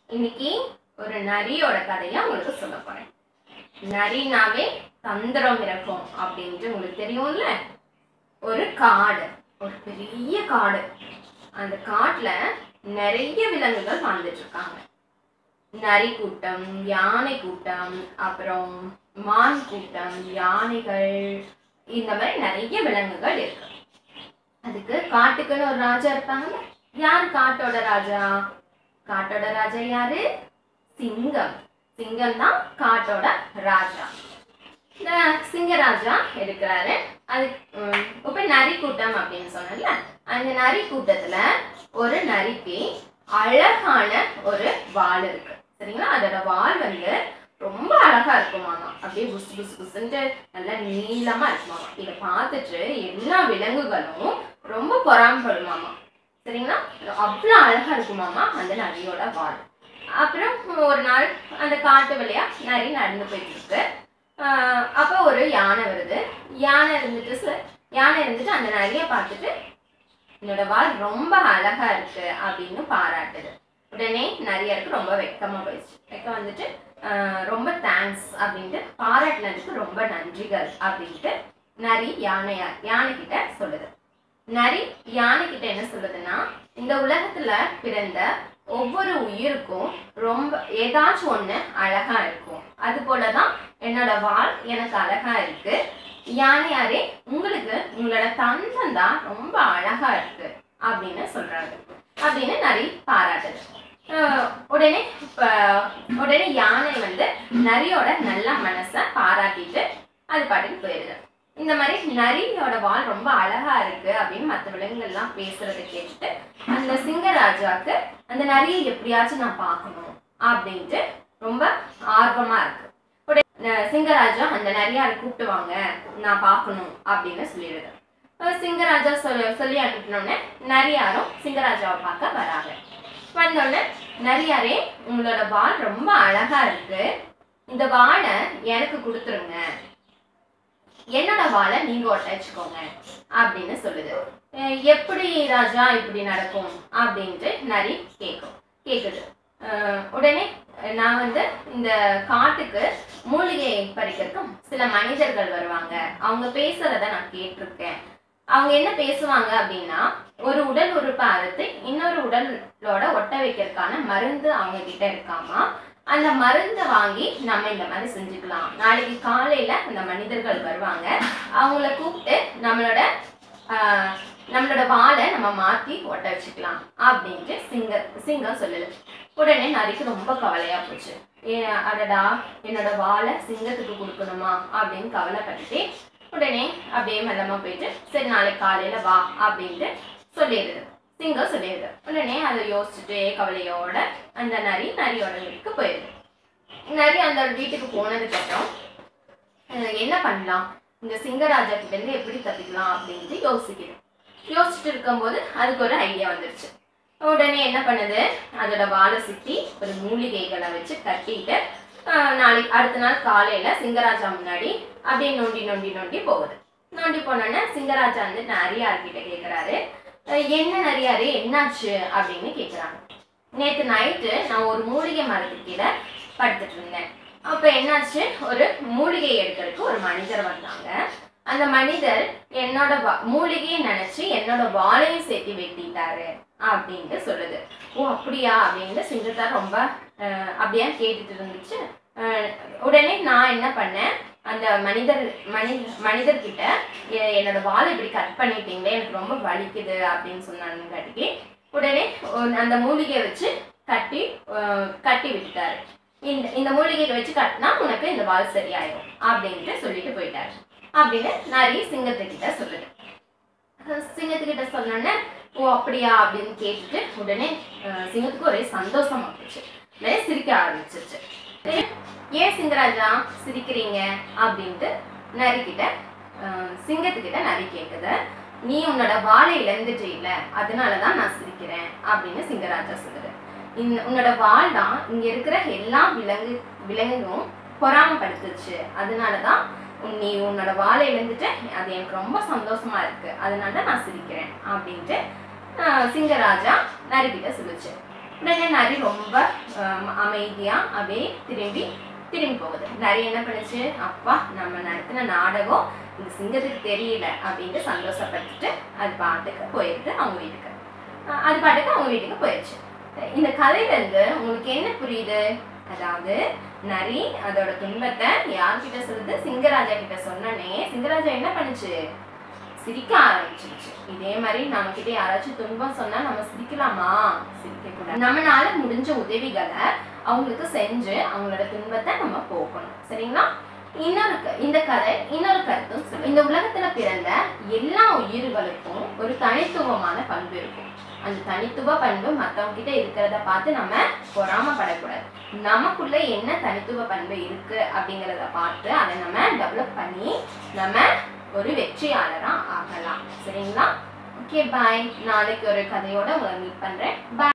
இன்னைக்கு ஒரு நரியோட கதையை உங்களுக்கு சொல்ல போறேன் நரினாவே தந்திரம் இருக்கும் அப்படின்ட்டு உங்களுக்கு தெரியும்ல ஒரு காடு ஒரு பெரிய காடு அந்த காட்டுல நிறைய விலங்குகள் வாழ்ந்துட்டு இருக்காங்க நரி கூட்டம் யானை கூட்டம் அப்புறம் மான் கூட்டம் யானைகள் இந்த மாதிரி நிறைய விலங்குகள் இருக்கு அதுக்கு காட்டுக்குன்னு ஒரு ராஜா இருப்பாங்கல்ல யார் காட்டோட ராஜா காட்டோட ராஜா யாரு சிங்கம் சிங்கம் தான் காட்டோட ராஜா இந்த சிங்கராஜா இருக்கிறாரு அது உம், இப்ப நரி கூட்டம் அப்படின்னு சொன்னேன்ல அந்த நரி கூட்டத்துல ஒரு நரிக்கு அழகான ஒரு வால் இருக்கு சரிங்களா அதோட வால் வந்து ரொம்ப அழகா இருக்குமாமா அப்படியே புசு புசு புசுன்ட்டு நல்லா நீளமா இருக்குமாமா இதை பார்த்துட்டு எல்லா விலங்குகளும் ரொம்ப பொறாமப்படுமாமா சரிங்களா அவ்வளோ அழகா இருக்குமாமா அந்த நரியோட வால் அப்புறம் ஒரு நாள் அந்த காட்டு வழியா நரி நடந்து போயிட்டு இருக்கு ஆஹ் அப்போ ஒரு யானை வருது யானை இருந்துட்டு ச- யானை இருந்துட்டு அந்த நரியை பார்த்துட்டு என்னோட வால் ரொம்ப அழகா இருக்கு அப்படின்னு பாராட்டுது உடனே நரியருக்கு ரொம்ப வெக்கமா போயிடுச்சு வெக்கம் வந்துட்டு ஆஹ் ரொம்ப தேங்க்ஸ் அப்படின்ட்டு பாராட்டினதுக்கு ரொம்ப நன்றிகள் அப்படின்ட்டு நரி யானையா யானை கிட்ட சொல்லுது நரி யானை கிட்ட என்ன சொல்லுதுன்னா இந்த உலகத்துல பிறந்த ஒவ்வொரு உயிருக்கும் ரொம்ப ஏதாச்சும் ஒண்ணு அழகா இருக்கும் அது போலதான் என்னோட வால் எனக்கு அழகா இருக்கு யானையாரே உங்களுக்கு உங்களோட தந்தம் தான் ரொம்ப அழகா இருக்கு அப்படின்னு சொல்றாங்க அப்படின்னு நரி பாராட்டுது ஆஹ் உடனே இப்ப உடனே யானை வந்து நரியோட நல்ல மனசை பாராட்டிட்டு அது பாட்டுக்கு போயிடுது இந்த மாதிரி நரியோட வால் ரொம்ப அழகா இருக்கு அப்படின்னு மற்ற விலங்குகள்லாம் பேசுறதை கேட்டுட்டு அந்த சிங்கராஜாக்கு அந்த நரியை எப்படியாச்சும் நான் பார்க்கணும் அப்படின்ட்டு ரொம்ப ஆர்வமா இருக்கு உடனே அஹ் சிங்கராஜா அந்த நரியாரை கூப்பிட்டு வாங்க நான் பார்க்கணும் அப்படின்னு சொல்லிடுது அஹ் சிங்கராஜா சொல்லி சொல்லி அனுப்பினோடனே நரியாரும் சிங்கராஜாவை பார்க்க வராங்க வந்தோடனே நரியாரே உங்களோட வால் ரொம்ப அழகா இருக்கு இந்த வாலை எனக்கு கொடுத்துருங்க என்னோட வாலை நீங்க ஒட்டச்சுக்கோங்க அப்படின்னு சொல்லுது அஹ் எப்படி ராஜா இப்படி நடக்கும் அப்படின்ட்டு நரி கேட்கும் கேக்குது அஹ் உடனே அஹ் நான் வந்து இந்த காட்டுக்கு மூலிகை பறிக்கிறதுக்கும் சில மனிதர்கள் வருவாங்க அவங்க பேசுறத நான் கேட்டிருக்கேன் அவங்க என்ன பேசுவாங்க அப்படின்னா ஒரு உடல் உறுப்பை அறுத்து இன்னொரு உடலோட ஒட்ட வைக்கிறதுக்கான மருந்து அவங்க கிட்ட இருக்காமா அந்த மருந்தை வாங்கி நம்ம இந்த மாதிரி செஞ்சுக்கலாம் நாளைக்கு காலையில அந்த மனிதர்கள் வருவாங்க அவங்கள கூப்பிட்டு நம்மளோட ஆஹ், நம்மளோட வாலை நம்ம மாத்தி ஒட்ட வச்சுக்கலாம் அப்படின்ட்டு சிங்க சிங்கம் சொல்லுது உடனே நரிக்கு ரொம்ப கவலையா போச்சு ஏ அடடா என்னோட வாலை சிங்கத்துக்கு கொடுக்கணுமா அப்படின்னு கவலைப்பட்டுட்டு உடனே அப்படியே மெல்லமா போயிட்டு சரி நாளைக்கு காலையில வா அப்படின்ட்டு சொல்லிடுது சிங்கம் சொல்லிடுது உடனே அதை யோசிச்சுட்டு கவலையோட அந்த நரி நரியோட வீட்டுக்கு போயிடுது நரி அந்த வீட்டுக்கு போனதுக்கு அப்புறம் அஹ் என்ன பண்ணலாம் இந்த சிங்கராஜா கிட்ட இருந்து எப்படி தப்பிக்கலாம் அப்படின்ட்டு யோசிக்குது யோசிச்சுட்டு இருக்கும்போது அதுக்கு ஒரு ஐடியா வந்துருச்சு உடனே என்ன பண்ணுது அதோட வாழை சுத்தி ஒரு மூலிகைகளை வச்சு கட்டிட்டு ஆஹ் நாளைக்கு அடுத்த நாள் காலையில சிங்கராஜா முன்னாடி அப்படியே நோண்டி நோண்டி நோண்டி போகுது நோண்டி போனோன்னே சிங்கராஜா வந்து நரியார் கிட்ட கேக்குறாரு அஹ் என்ன நரியாரு என்னாச்சு அப்படின்னு கேக்குறாங்க நேத்து நைட்டு நான் ஒரு மூலிகை மரத்துக்கு கீழே படுத்துட்டு இருந்தேன் அப்ப என்னாச்சு ஒரு மூலிகை எடுக்கிறதுக்கு ஒரு மனிதர் வந்தாங்க அந்த மனிதர் என்னோட வா- மூலிகையை நினைச்சு என்னோட வாழையும் சேர்த்து வெட்டிட்டாரு அப்படின்ட்டு சொல்லுது ஓ அப்படியா அப்படின்னு சிங்கத்தார் ரொம்ப அஹ், அப்படியே கேட்டுட்டு இருந்துச்சு அஹ், உடனே நான் என்ன பண்ணேன் அந்த மனிதர் மனி மனிதர்கிட்ட எ- என்னோட வாழை இப்படி கட் பண்ணிட்டீங்களே எனக்கு ரொம்ப வலிக்குது அப்படின்னு சொன்னாங்காட்டிக்கு உடனே ஒ- அந்த மூலிகையை வச்சு கட்டி அஹ், கட்டி விட்டுட்டாரு இந்த இந்த மூலிகையை வச்சு கட்டினா உனக்கு இந்த வால் சரியாயிடும் அப்படின்ட்டு சொல்லிட்டு போயிட்டாரு அப்படின்னு நரி சிங்கத்துக்கிட்ட சொல்லுது அஹ் சிங்கத்துக்கிட்ட சொன்னோன்னே ஓ அப்படியா அப்படின்னு கேட்டுட்டு உடனே அஹ், சிங்கத்துக்கு ஒரே சந்தோஷமா போச்சு நிறைய சிரிக்க ஆரம்பிச்சிருச்சு சரி, ஏன் சிங்கராஜா சிரிக்கிறீங்க அப்படின்ட்டு நரிக்கிட்ட அஹ், சிங்கத்துக்கிட்ட நரி கேக்குது நீ உன்னோட வாழை இழந்துட்டு இல்ல அதனாலதான் நான் சிரிக்கிறேன் அப்படின்னு சிங்கராஜா சொல்லுது இந்த உன்னோட வாள் தான் இங்க இருக்கிற எல்லா விலங்கு விலங்கும் பொறாமப்படுத்துச்சு அதனாலதான் உன் நீ உன்னோட வாழை இழந்துட்ட அது எனக்கு ரொம்ப சந்தோஷமா இருக்கு அதனால நான் சிரிக்கிறேன் அப்படின்ட்டு ஆஹ், சிங்கராஜா நரிக்கிட்ட சொல்லுச்சு உடனே நரி ரொம்ப ஆம், அமைதியா அப்படியே திரும்பி திரும்பி போகுது நரி என்ன பண்ணுச்சு அப்பா நம்ம நடத்தின நாடகம் இந்த சிங்கத்துக்கு தெரியல அப்படின்ட்டு சந்தோஷப்பட்டுட்டு அது பாட்டுக்கு போயிடுது அவங்க வீட்டுக்கு அஹ் அது பாட்டுக்கு அவங்க வீட்டுக்கு போயிடுச்சு இந்த கதையில இருந்து உங்களுக்கு என்ன புரியுது அதாவது நரி அதோட துன்பத்தை யார்கிட்ட சொல்லுது சிங்கராஜா கிட்ட சொன்னனே சிங்கராஜா என்ன பண்ணுச்சு சிரிக்க ஆரம்பிச்சிருச்சு இதே மாதிரி நம்ம கிட்ட யாராச்சும் துன்பம் சொன்னா நம்ம சிரிக்கலாமா சிரிக்க கூடாது நம்மளால முடிஞ்ச உதவிகளை அவங்களுக்கு செஞ்சு அவங்களோட துன்பத்தை நம்ம போக்கணும் சரிங்களா இன்னொரு க- இந்த கதை இன்னொரு கருத்தும் சொல்லு. இந்த உலகத்துல பிறந்த எல்லா உயிர்களுக்கும் ஒரு தனித்துவமான பண்பு இருக்கும் அந்த தனித்துவ பண்பு மத்தவங்க கிட்ட இருக்கிறத பார்த்து நம்ம பொறாமப்படக்கூடாது நமக்குள்ள என்ன தனித்துவ பண்பு இருக்கு அப்படிங்கிறத பார்த்து அதை நம்ம டெவலப் பண்ணி நம்ம ஒரு வெற்றியாளரா ஆகலாம் சரிங்களா ஓகே பாய் நாளைக்கு ஒரு கதையோட உங்களை மீட் பண்றேன் பாய்